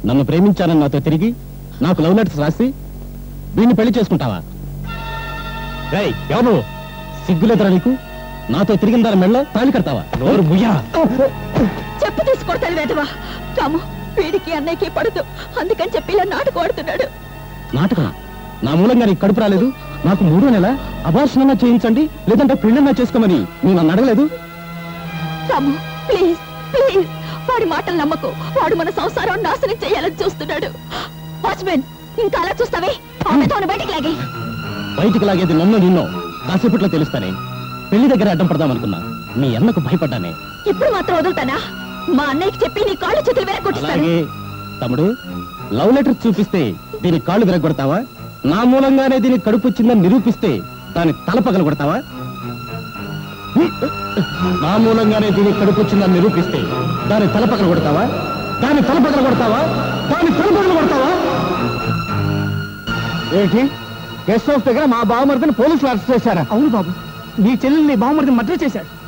నన్ను ప్రేమించానని నాతో తిరిగి నాకు లవ్ లెటర్స్ రాసి వీడిని పెళ్లి చేసుకుంటావా రేయ్ ఎవరు నువ్వు? సిగ్గులేదురా నీకు నాతో తిరిగిన దాని మెళ్ళ తాళి కడతావా నోరు ముయ్యా చెప్పు తీసుకొడతాను వేదవా రాము వీడికి అన్నయ్యకి పడదు అందుకని చెప్పి ఇలా నాటకం ఆడుతున్నాడు నాటకం నా మూలంగా నీకు కడుపు రాలేదు నాకు మూడో నెల అభాషణన్నా చేయించండి లేదంటే పెళ్ళన్నా చేసుకోమని నువ్వు నన్ను అడగలేదు రాము ప్లీజ్ ప్లీజ్ వాడి మాటలు నమ్మకు వాడు మన సంసారం నాశనం చేయాలని చూస్తున్నాడు వాచ్మెన్ ఇంకా అలా చూస్తావే ఆ మెదవును బయటికి లాగి బయటికి లాగేది నన్ను నిన్నో కాసేపట్లో తెలుస్తానే పెళ్లి దగ్గర అడ్డం పడదామనుకున్నా మీ అన్నకు భయపడ్డానే ఇప్పుడు మాత్రం వదులుతానా మా అన్నయ్యకి చెప్పి నీ కాళ్ళు చేతులు వేరకొట్టిస్తాను అలాగే తమ్ముడు లవ్ లెటర్ చూపిస్తే దీని కాళ్ళు విరగొడతావా నా మూలంగానే దీనికి కడుపు వచ్చిందని నిరూపిస్తే దాని తల పగల కొడతావా నా మూలంగానే దీనికి కడుపు వచ్చిందని నిరూపిస్తే దాని తల పగల కొడతావా దాని తల పగల కొడతావా దాని తల పగల కొడతావా ఏంటి గెస్ట్ హౌస్ దగ్గర మా బావమరిదిని పోలీసులు అరెస్ట్ చేశారా అవును బాబు నీ చెల్లెల్ని బావమరిది మర్డర్ చేశాడు